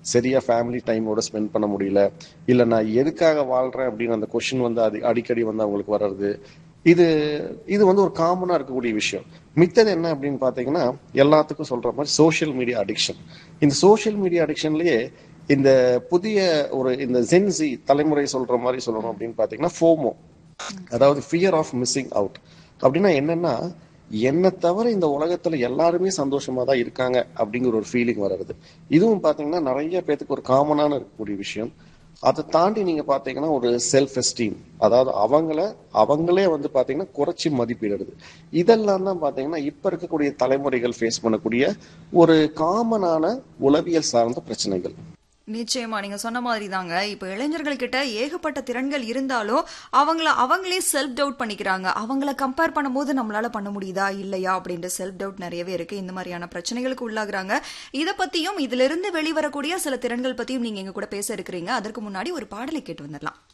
சரியா family டைமோட spend பண்ண முடியல இல்ல நான் எதுக்காக வாழ்றேன் அப்படின்னு அந்த கொஸ்டின் வந்து அது அடிக்கடி வந்து அவங்களுக்கு வர்றது இது இது வந்து ஒரு காமனா இருக்கக்கூடிய விஷயம் மித்தது என்ன அப்படின்னு பாத்தீங்கன்னா எல்லாத்துக்கும் சொல்ற மாதிரி சோஷியல் மீடியா அடிக்ஷன் இந்த சோஷியல் மீடியா அடிக்ஷன்லயே இந்த புதிய ஒரு இந்த ஜென்சி தலைமுறை சொல்ற மாதிரி சொல்லணும் அப்படின்னு பாத்தீங்கன்னா ஃபோமோ அதாவது ஃபியர் ஆஃப் மிஸ்ஸிங் அவுட் அப்படின்னா என்னன்னா என்னை தவிர இந்த உலகத்துல எல்லாருமே சந்தோஷமா தான் இருக்காங்க அப்படிங்கிற ஒரு ஃபீலிங் வர்றது இதுவும் பாத்தீங்கன்னா நிறைய பேத்துக்கு ஒரு காமனான இருக்கக்கூடிய விஷயம் அதை தாண்டி நீங்க பாத்தீங்கன்னா ஒரு செல்ஃப் எஸ்டீம் அதாவது அவங்கள அவங்களே வந்து பாத்தீங்கன்னா குறைச்சி மதிப்பிடுறது இதெல்லாம் தான் பாத்தீங்கன்னா இப்ப இருக்கக்கூடிய தலைமுறைகள் ஃபேஸ் பண்ணக்கூடிய ஒரு காமனான உளவியல் சார்ந்த பிரச்சனைகள் நிச்சயமா நீங்க சொன்ன மாதிரி தாங்க இப்ப இளைஞர்கள் கிட்ட ஏகப்பட்ட திறன்கள் இருந்தாலும் அவங்கள அவங்களே செல்ஃப் டவுட் பண்ணிக்கிறாங்க அவங்கள கம்பேர் பண்ணும்போது நம்மளால பண்ண முடியுதா இல்லையா அப்படின்ற செல்ஃப் டவுட் நிறையவே இருக்கு இந்த மாதிரியான பிரச்சனைகளுக்கு உள்ளாகுறாங்க இத பத்தியும் இதுல இருந்து வெளிவரக்கூடிய சில திறன்கள் பத்தியும் நீங்க எங்க கூட பேச இருக்கிறீங்க அதற்கு முன்னாடி ஒரு பாடலை கேட்டு வந்துடலாம்